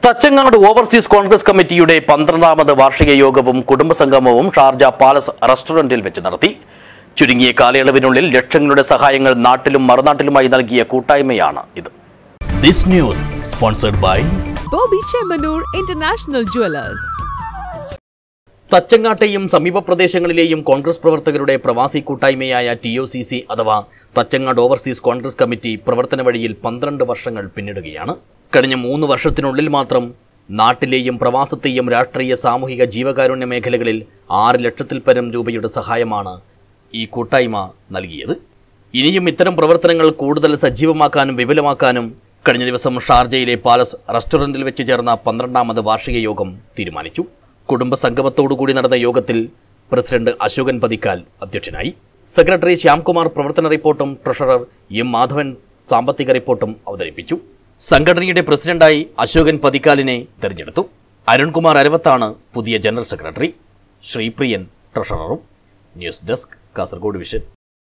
Thachangad overseas Congress കമ്മിറ്റിയുടെ പന്ത്രണ്ടാമത് വാർഷിക യോഗവും കുടുംബസംഗമവും ഷാർജ പാലസ് റെസ്റ്റോറന്റിൽ വെച്ച് നടത്തി ചുരുങ്ങിയ കാലയളവിനുള്ളിൽ ലക്ഷങ്ങളുടെ സഹായങ്ങൾ നാട്ടിലും മറുനാട്ടിലുമായി നൽകിയ കൂട്ടായ്മയാണ് ഇത് this news sponsored by Bobby Chemanur International Jewelers. തച്ചങ്ങാട്ടെയും സമീപ പ്രദേശങ്ങളിലെയും കോൺഗ്രസ് പ്രവർത്തകരുടെ പ്രവാസി കൂട്ടായ്മയായ ടി ഒ സി സി അഥവാ തച്ചങ്ങാട് ഓവർസീസ് കോൺഗ്രസ് കമ്മിറ്റി പ്രവർത്തന വഴിയിൽ പന്ത്രണ്ട് വർഷങ്ങൾ പിന്നിടുകയാണ് കഴിഞ്ഞ മൂന്ന് വർഷത്തിനുള്ളിൽ മാത്രം നാട്ടിലെയും പ്രവാസത്തെയും രാഷ്ട്രീയ സാമൂഹിക ജീവകാരുണ്യ മേഖലകളിൽ ആറ് ലക്ഷത്തിൽ പരം രൂപയുടെ സഹായമാണ് ഈ കൂട്ടായ്മ നൽകിയത് ഇനിയും ഇത്തരം പ്രവർത്തനങ്ങൾ കൂടുതൽ സജീവമാക്കാനും വിപുലമാക്കാനും കഴിഞ്ഞ ദിവസം ഷാർജയിലെ പാലസ് റെസ്റ്റോറന്റിൽ വെച്ച് ചേർന്ന പന്ത്രണ്ടാമത് വാർഷിക യോഗം തീരുമാനിച്ചു കുടുംബ സംഗമത്തോടുകൂടി നടന്ന യോഗത്തിൽ പ്രസിഡന്റ് അശോകൻ പതിക്കാൽ അധ്യക്ഷനായി സെക്രട്ടറി ശ്യാംകുമാർ പ്രവർത്തന റിപ്പോർട്ടും ട്രഷറർ എം മാധവൻ സാമ്പത്തിക റിപ്പോർട്ടും അവതരിപ്പിച്ചു സംഘടനയുടെ പ്രസിഡന്റായി അശോകൻ പതിക്കാലിനെ തെരഞ്ഞെടുത്തു അരുൺകുമാർ അരവത്താണ് പുതിയ ജനറൽ സെക്രട്ടറി ശ്രീപ്രിയൻ ട്രഷററും ന്യൂസ് ഡെസ്ക് കാസർഗോഡ് വിഷൻ